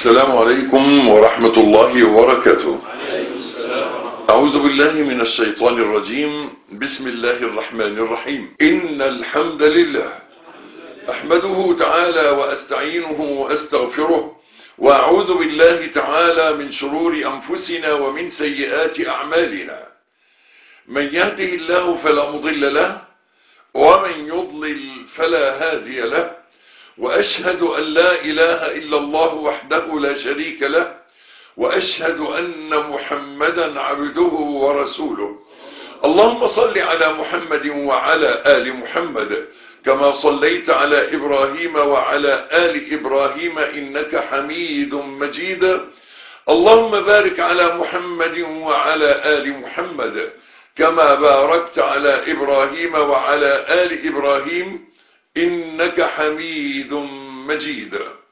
السلام عليكم ورحمة الله وبركاته أعوذ بالله من الشيطان الرجيم بسم الله الرحمن الرحيم إن الحمد لله أحمده تعالى وأستعينه وأستغفره وأعوذ بالله تعالى من شرور أنفسنا ومن سيئات أعمالنا من يهده الله فلا مضل له ومن يضلل فلا هادي له وأشهد أن لا إله إلا الله وحده لا شريك له وأشهد أن محمدا عبده ورسوله اللهم صل على محمد وعلى آل محمد كما صليت على إبراهيم وعلى آل إبراهيم إنك حميد مجيد اللهم بارك على محمد وعلى آل محمد كما باركت على إبراهيم وعلى آل إبراهيم إنك حميد مجيد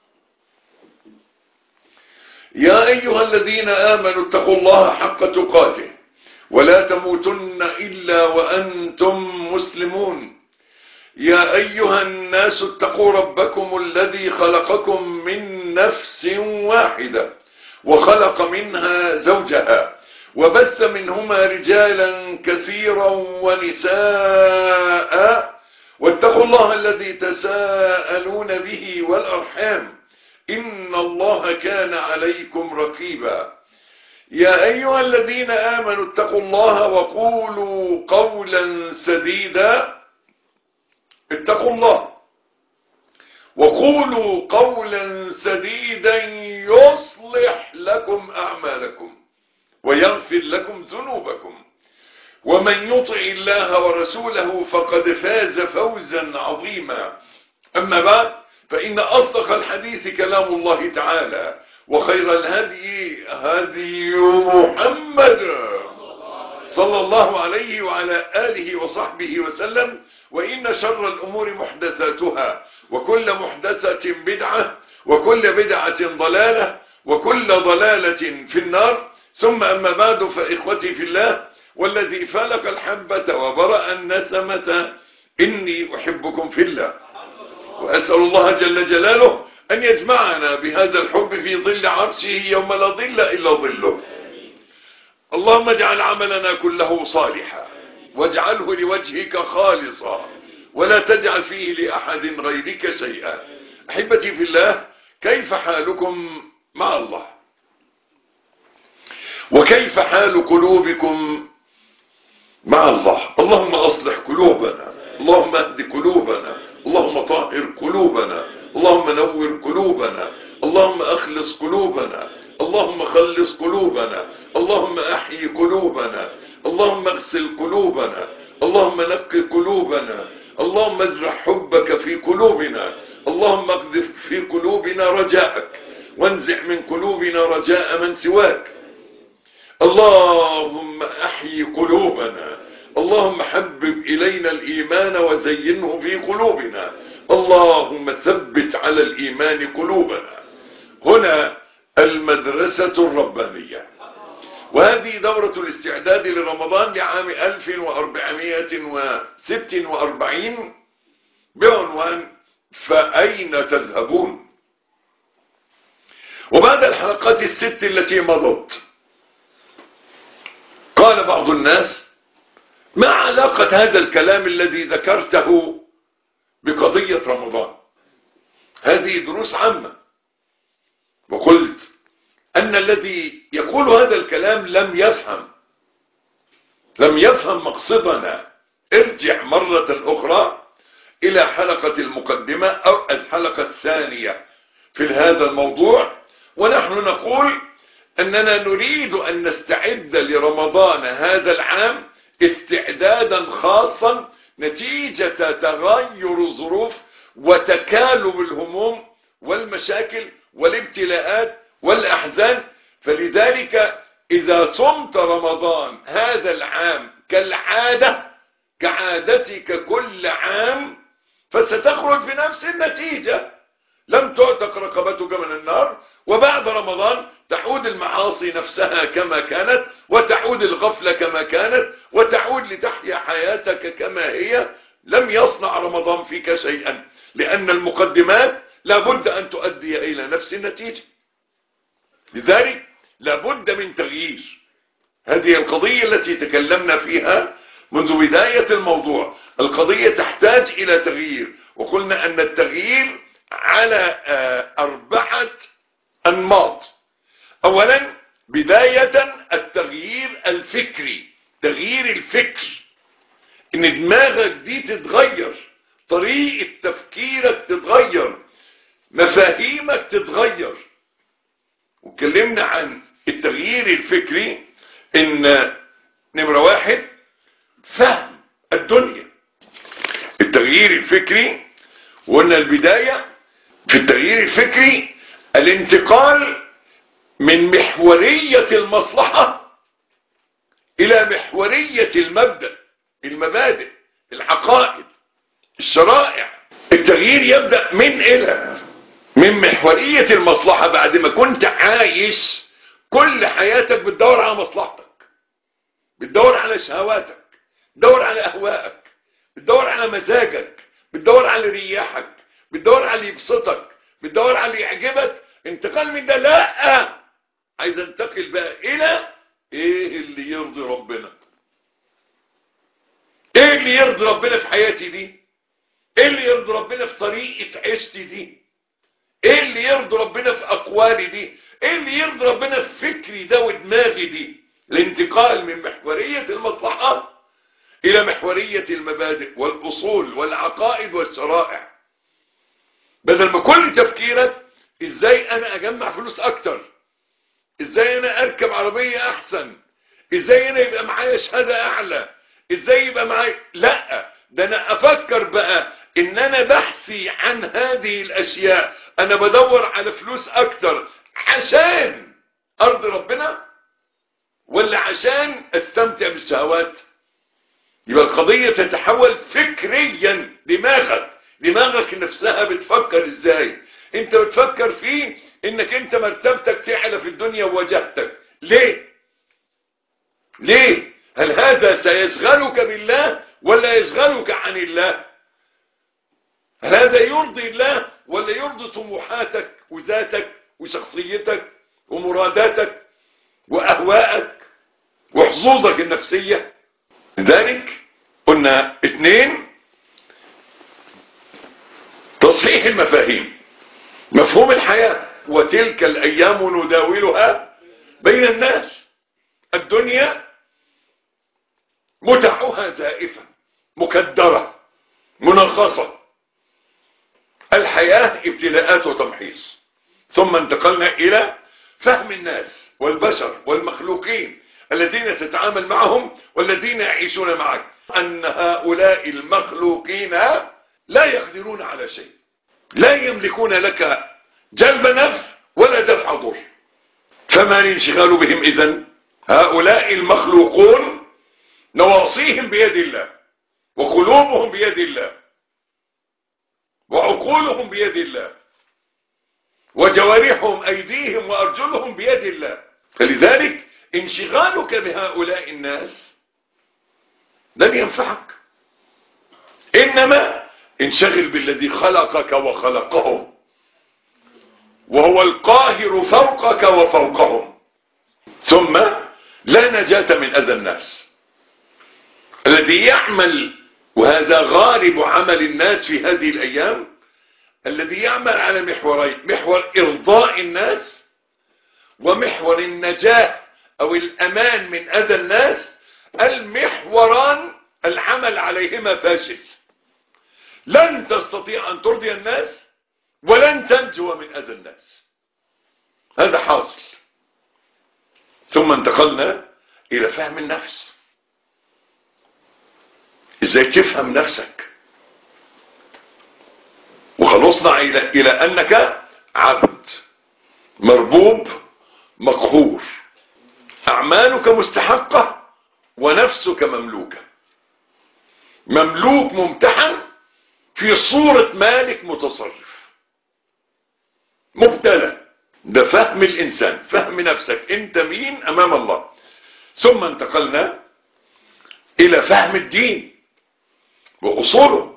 يا أيها الذين آمنوا اتقوا الله حق تقاته ولا تموتن إلا وأنتم مسلمون يا أيها الناس اتقوا ربكم الذي خلقكم من نفس واحدة وخلق منها زوجها وبث منهما رجالا كثيرا ونساء واتقوا الله الذي تساءلون به والأرحام إن الله كان عليكم رقيبا يا أيها الذين آمنوا اتقوا الله وقولوا قولا سديدا اتقوا الله وقولوا قولا سديدا يصلح لكم أعمالكم ويغفر لكم ذنوبكم ومن يطع الله ورسوله فقد فاز فوزا عظيما أما بعد فإن أصدق الحديث كلام الله تعالى وخير الهدي هدي محمد صلى الله عليه وعلى آله وصحبه وسلم وإن شر الأمور محدثاتها وكل محدثة بدعة وكل بدعة ضلالة وكل ضلالة في النار ثم أما بعد فإخوتي في الله والذي فلق الحبة وبرأ النسمة إني أحبكم في الله وأسأل الله جل جلاله أن يجمعنا بهذا الحب في ظل عرشه يوم لا ظل إلا ظله اللهم اجعل عملنا كله صالحا واجعله لوجهك خالصا ولا تجعل فيه لأحد غيرك شيئا أحبتي في الله كيف حالكم مع الله وكيف حال قلوبكم مع الله اللهم أصلح قلوبنا اللهم اهد قلوبنا اللهم طهر قلوبنا اللهم نور قلوبنا اللهم أخلص قلوبنا اللهم خلص قلوبنا اللهم أحيي قلوبنا اللهم اغسل قلوبنا اللهم نقي قلوبنا اللهم ازرع حبك في قلوبنا اللهم اقذف في قلوبنا رجاءك وانزع من قلوبنا رجاء من سواك اللهم احيي قلوبنا اللهم حبب إلينا الإيمان وزينه في قلوبنا اللهم ثبت على الإيمان قلوبنا هنا المدرسة الربانية وهذه دورة الاستعداد لرمضان لعام 1446 بعنوان فأين تذهبون وبعد الحلقات الست التي مضت قال بعض الناس ما علاقة هذا الكلام الذي ذكرته بقضية رمضان هذه دروس عامة وقلت أن الذي يقول هذا الكلام لم يفهم لم يفهم مقصدنا ارجع مرة أخرى إلى حلقة المقدمة أو الحلقة الثانية في هذا الموضوع ونحن نقول أننا نريد أن نستعد لرمضان هذا العام استعدادا خاصا نتيجة تغير الظروف وتكالب الهموم والمشاكل والابتلاءات والأحزان فلذلك إذا صمت رمضان هذا العام كالعادة كعادتك كل عام فستخرج بنفس النتيجة لم تعتق رقبتك من النار وبعد رمضان تعود المعاصي نفسها كما كانت وتعود الغفلة كما كانت وتعود لتحيا حياتك كما هي لم يصنع رمضان فيك شيئا لأن المقدمات لابد أن تؤدي إلى نفس النتيجة لذلك لابد من تغيير هذه القضية التي تكلمنا فيها منذ بداية الموضوع القضية تحتاج إلى تغيير وقلنا أن التغيير على أربعة أنماط أولا بداية التغيير الفكري تغيير الفكر ان دماغك دي تتغير طريقة تفكيرك تتغير مفاهيمك تتغير واتكلمنا عن التغيير الفكري ان نمرة واحد فهم الدنيا التغيير الفكري وقلنا البداية في التغيير الفكري الانتقال من محورية المصلحة الى محورية المبدأ المبادئ العقائد الشرائع التغيير يبدأ من الى من محورية المصلحة بعد ما كنت عايش كل حياتك بتدور على مصلحتك بتدور على شهواتك بتدور على اهوائك بتدور على مزاجك بتدور على رياحك بتدور على اللي يبسطك بتدور على اللي يعجبك انتقال من ده لا عايز انتقل بقى الى ايه اللي يرضي ربنا ايه اللي يرضي ربنا في حياتي دي ايه اللي يرضي ربنا في طريقة عيشتي دي ايه اللي يرضي ربنا في اقوالي دي ايه اللي يرضي ربنا في فكري ده ودماغي دي الانتقال من محورية المصلحة الى محورية المبادئ والاصول والعقائد والشرائع بدل ما كل تفكيرك ازاي انا اجمع فلوس اكتر ازاي انا اركب عربية احسن ازاي انا يبقى معايا شهادة اعلى ازاي يبقى معايا لا ده انا افكر بقى ان انا بحثي عن هذه الاشياء انا بدور على فلوس اكتر عشان ارضي ربنا ولا عشان استمتع بالشهوات يبقى القضية تتحول فكريا دماغك دماغك نفسها بتفكر ازاي انت بتفكر فيه انك انت مرتبتك تعلى في الدنيا ووجهتك ليه ليه هل هذا سيشغلك بالله ولا يشغلك عن الله هل هذا يرضي الله ولا يرضي طموحاتك وذاتك وشخصيتك ومراداتك واهواءك وحظوظك النفسية لذلك قلنا اثنين تصحيح المفاهيم مفهوم الحياة وتلك الايام نداولها بين الناس الدنيا متعها زائفة مكدرة منغصة الحياة ابتلاءات وتمحيص ثم انتقلنا الى فهم الناس والبشر والمخلوقين الذين تتعامل معهم والذين يعيشون معك ان هؤلاء المخلوقين لا يقدرون على شيء لا يملكون لك جلب نفع ولا دفع ضر فما الانشغال بهم اذن هؤلاء المخلوقون نواصيهم بيد الله وقلوبهم بيد الله وعقولهم بيد الله وجوارحهم ايديهم وارجلهم بيد الله فلذلك انشغالك بهؤلاء الناس لن ينفعك انما انشغل بالذي خلقك وخلقهم وهو القاهر فوقك وفوقهم ثم لا نجاة من اذى الناس الذي يعمل وهذا غالب عمل الناس في هذه الايام الذي يعمل على محورين محور ارضاء الناس ومحور النجاة او الامان من اذى الناس المحوران العمل عليهما فاشل لن تستطيع ان ترضي الناس ولن تنجو من اذى الناس هذا حاصل ثم انتقلنا الى فهم النفس ازاي تفهم نفسك وخلصنا الى الى انك عبد مربوب مقهور اعمالك مستحقة ونفسك مملوكة مملوك ممتحن في صورة مالك متصرف مبتلى ده فهم الانسان فهم نفسك انت مين امام الله ثم انتقلنا الى فهم الدين واصوله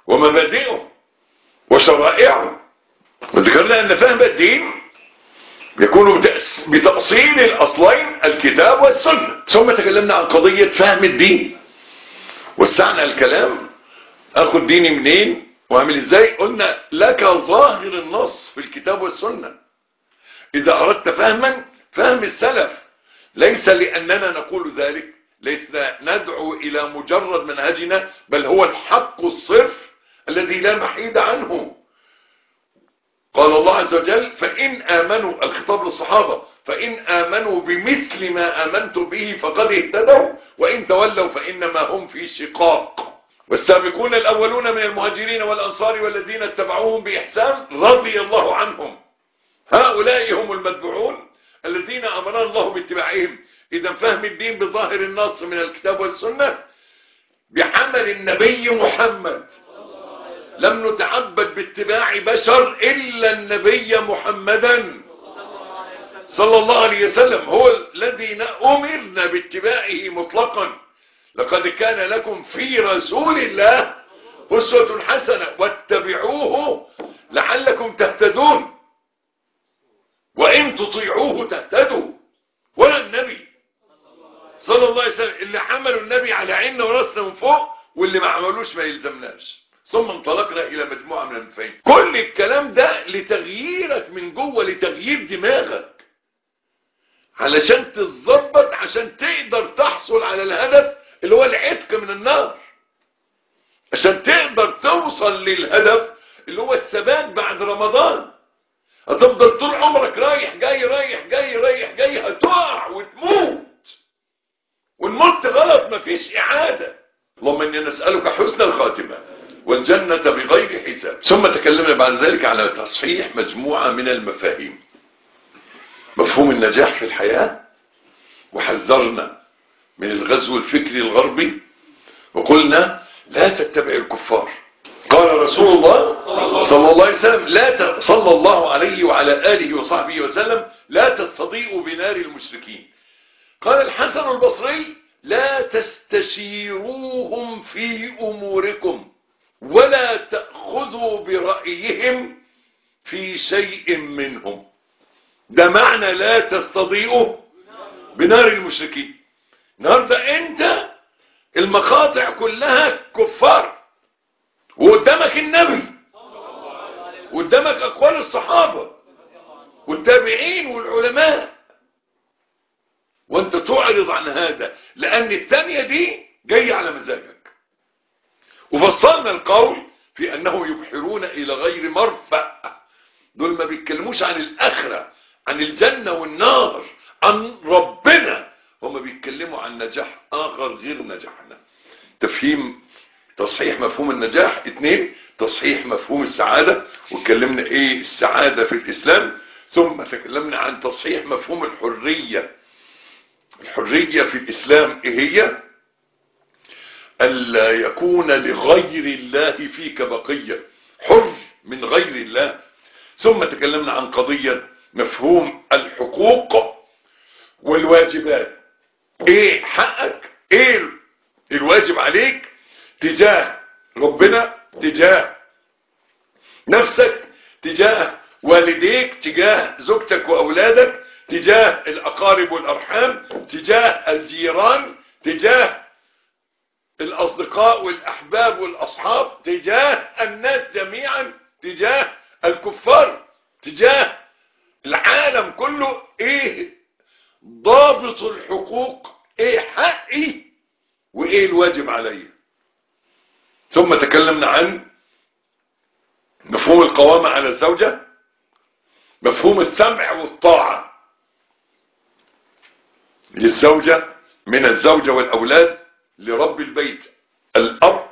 ومبادئه وشرائعه وذكرنا ان فهم الدين يكون بتأس- بتأصيل الأصلين الكتاب والسنة ثم تكلمنا عن قضية فهم الدين وسعنا الكلام اخد ديني منين واعمل ازاي قلنا لك ظاهر النص في الكتاب والسنة اذا اردت فهما فهم السلف ليس لاننا نقول ذلك ليس ندعو الى مجرد منهجنا بل هو الحق الصرف الذي لا محيد عنه قال الله عز وجل فإن آمنوا الخطاب للصحابة فإن آمنوا بمثل ما آمنت به فقد اهتدوا وإن تولوا فإنما هم في شقاق والسابقون الأولون من المهاجرين والأنصار والذين اتبعوهم بإحسان رضي الله عنهم هؤلاء هم المتبعون الذين أمرنا الله باتباعهم إذا فهم الدين بظاهر النص من الكتاب والسنة بعمل النبي محمد لم نتعبد باتباع بشر إلا النبي محمدا صلى الله عليه وسلم هو الذي أمرنا باتباعه مطلقا لقد كان لكم في رسول الله أسوة حسنة واتبعوه لعلكم تهتدون وإن تطيعوه تهتدوا ولا النبي صلى الله عليه وسلم اللي عملوا النبي على عيننا وراسنا من فوق واللي ما عملوش ما يلزمناش ثم انطلقنا الى مجموعة من المفاهيم كل الكلام ده لتغييرك من جوه لتغيير دماغك علشان تتظبط عشان تقدر تحصل على الهدف اللي هو العتق من النار عشان تقدر توصل للهدف اللي هو الثبات بعد رمضان هتفضل طول عمرك رايح جاي رايح جاي رايح جاي هتقع وتموت والموت غلط مفيش اعادة اللهم اني نسألك حسن الخاتمة والجنة بغير حساب ثم تكلمنا بعد ذلك على تصحيح مجموعة من المفاهيم مفهوم النجاح في الحياة وحذرنا من الغزو الفكري الغربي وقلنا لا تتبع الكفار قال رسول الله صلى الله عليه وسلم لا ت... صلى الله عليه وعلى آله وصحبه وسلم لا تستضيئوا بنار المشركين قال الحسن البصري لا تستشيروهم في أموركم ولا تأخذوا برأيهم في شيء منهم ده معنى لا تستضيئوا بنار المشركين النهارده انت المقاطع كلها كفار وقدامك النبي وقدامك اقوال الصحابة والتابعين والعلماء وانت تعرض عن هذا لان التانية دي جاية على مزاجك وفصلنا القول في انه يبحرون الى غير مرفأ دول ما بيتكلموش عن الاخرة عن الجنة والنار عن ربنا هم بيتكلموا عن نجاح اخر غير نجاحنا تفهيم تصحيح مفهوم النجاح اثنين تصحيح مفهوم السعادة واتكلمنا ايه السعادة في الاسلام ثم تكلمنا عن تصحيح مفهوم الحرية الحرية في الاسلام ايه هي الا يكون لغير الله فيك بقية حر من غير الله ثم تكلمنا عن قضية مفهوم الحقوق والواجبات ايه حقك ايه الواجب عليك تجاه ربنا تجاه نفسك تجاه والديك تجاه زوجتك واولادك تجاه الاقارب والارحام تجاه الجيران تجاه الاصدقاء والاحباب والاصحاب تجاه الناس جميعا تجاه الكفار تجاه العالم كله ايه ضابط الحقوق ايه حقي وايه الواجب علي ثم تكلمنا عن مفهوم القوامة على الزوجة مفهوم السمع والطاعة للزوجة من الزوجة والأولاد لرب البيت الأب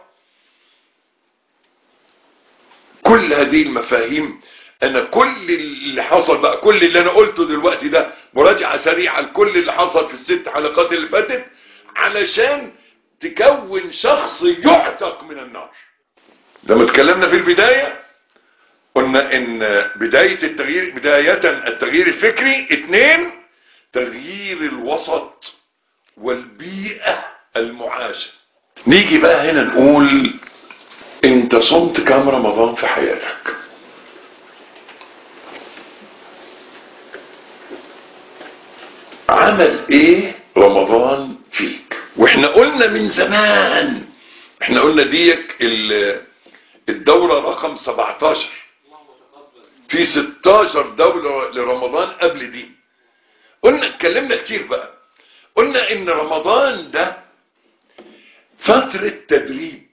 كل هذه المفاهيم أنا كل اللي حصل بقى كل اللي أنا قلته دلوقتي ده مراجعة سريعة لكل اللي حصل في الست حلقات اللي فاتت علشان تكون شخص يعتق من النار لما اتكلمنا في البداية قلنا ان بداية التغيير بداية التغيير الفكري اتنين تغيير الوسط والبيئة المعاشة نيجي بقى هنا نقول انت صمت كام رمضان في حياتك عمل ايه رمضان فيك واحنا قلنا من زمان احنا قلنا ديك الدورة رقم 17 في 16 دولة لرمضان قبل دي قلنا اتكلمنا كتير بقى قلنا ان رمضان ده فترة تدريب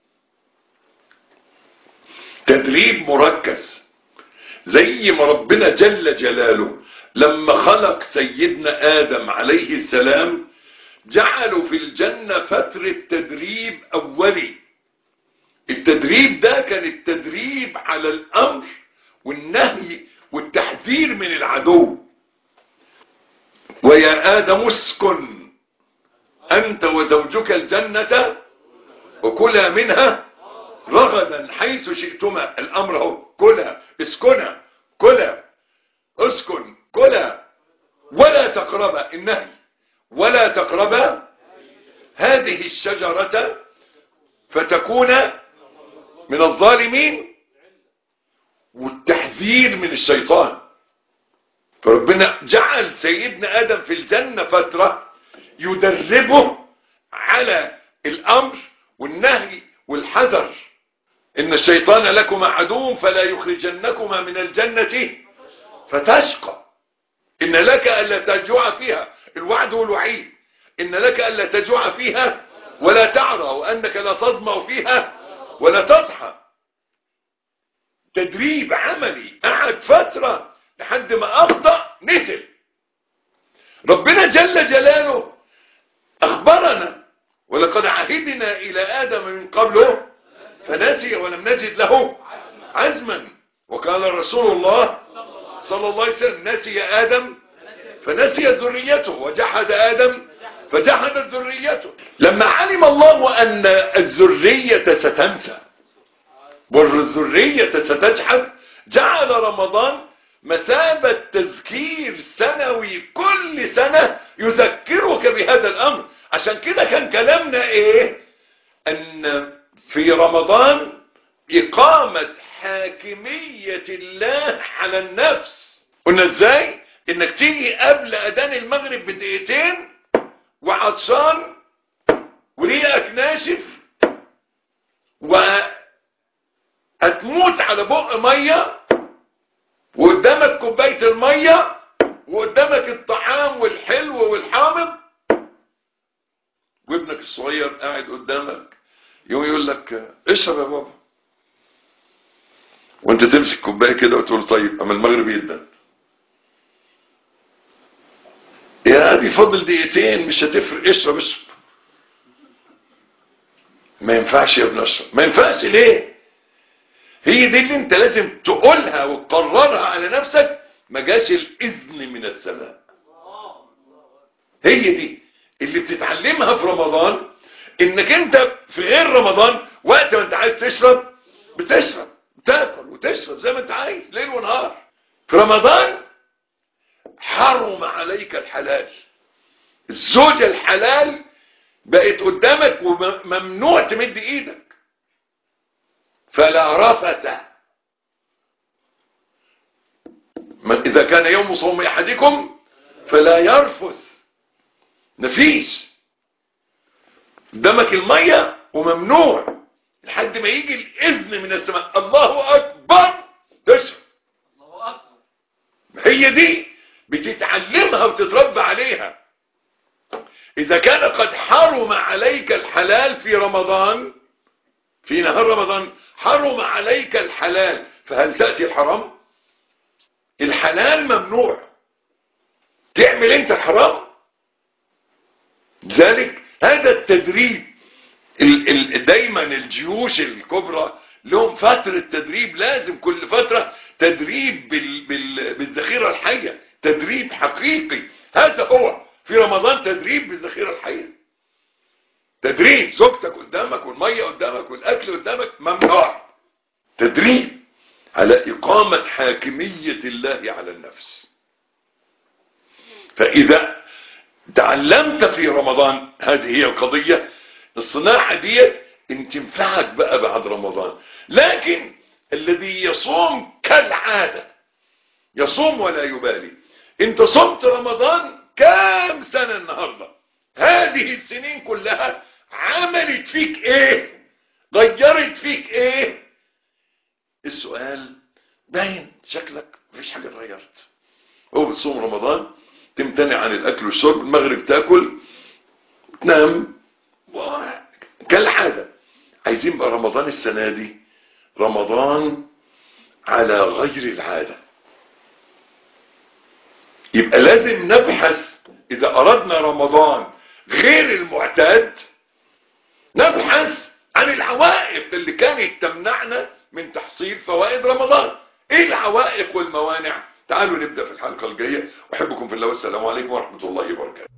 تدريب مركز زي ما ربنا جل جلاله لما خلق سيدنا آدم عليه السلام جعلوا في الجنة فترة تدريب أولي التدريب ده كان التدريب على الأمر والنهي والتحذير من العدو ويا آدم اسكن أنت وزوجك الجنة وكلا منها رغدا حيث شئتما الأمر هو كلا اسكنا كلا اسكن كلا ولا تقربا النهي ولا تقربا هذه الشجرة فتكون من الظالمين والتحذير من الشيطان فربنا جعل سيدنا آدم في الجنة فترة يدربه على الأمر والنهي والحذر إن الشيطان لكما عدو فلا يخرجنكما من الجنة فتشقى إن لك ألا تجوع فيها الوعد والوعيد إن لك ألا تجوع فيها ولا تعرى وأنك لا تظمأ فيها ولا تضحى تدريب عملي قعد فترة لحد ما أخطأ نزل ربنا جل جلاله أخبرنا ولقد عهدنا إلى آدم من قبله فنسي ولم نجد له عزما وقال رسول الله صلى الله عليه وسلم نسي آدم فنسي ذريته وجحد آدم فجحدت ذريته لما علم الله أن الذرية ستنسى والذرية ستجحد جعل رمضان مثابة تذكير سنوي كل سنة يذكرك بهذا الأمر عشان كده كان كلامنا إيه أن في رمضان إقامة حاكمية الله على النفس قلنا إزاي إنك تيجي قبل أذان المغرب بدقيقتين وعطشان وريقك ناشف وهتموت على بق ميه وقدامك كوبايه الميه وقدامك الطعام والحلو والحامض وابنك الصغير قاعد قدامك يوم يقول لك اشرب يا بابا وانت تمسك كوبايه كده وتقول طيب اما المغرب يدن يا ابي فاضل دقيقتين مش هتفرق اشرب اشرب ما ينفعش يا ابن اشرب ما ينفعش ليه هي دي اللي انت لازم تقولها وتقررها على نفسك ما جاش الاذن من السماء هي دي اللي بتتعلمها في رمضان انك انت في غير رمضان وقت ما انت عايز تشرب بتشرب تاكل وتشرب زي ما انت عايز ليل ونهار في رمضان حرم عليك الحلال الزوجة الحلال بقت قدامك وممنوع تمد ايدك فلا رفث اذا كان يوم صوم احدكم فلا يرفث نفيس قدامك المية وممنوع لحد ما يجي الاذن من السماء الله اكبر تشرب هي دي بتتعلمها وتتربى عليها اذا كان قد حرم عليك الحلال في رمضان في نهار رمضان حرم عليك الحلال فهل تأتي الحرام الحلال ممنوع تعمل انت الحرام ذلك هذا التدريب ال ال دايما الجيوش الكبرى لهم فترة تدريب لازم كل فترة تدريب بال بال بالذخيرة الحية تدريب حقيقي هذا هو في رمضان تدريب بالذخيرة الحية تدريب زوجتك قدامك والمية قدامك والاكل قدامك ممنوع تدريب على اقامة حاكمية الله على النفس فاذا تعلمت في رمضان هذه هي القضية الصناعة دي ان تنفعك بقى بعد رمضان لكن الذي يصوم كالعادة يصوم ولا يبالي انت صمت رمضان كام سنة النهاردة هذه السنين كلها عملت فيك ايه غيرت فيك ايه السؤال باين شكلك مفيش حاجة اتغيرت هو بتصوم رمضان تمتنع عن الاكل والشرب المغرب تاكل تنام كالعادة عايزين بقى رمضان السنة دي رمضان على غير العادة يبقى لازم نبحث اذا اردنا رمضان غير المعتاد نبحث عن العوائق اللي كانت تمنعنا من تحصيل فوائد رمضان ايه العوائق والموانع تعالوا نبدأ في الحلقة الجاية احبكم في الله والسلام عليكم ورحمة الله وبركاته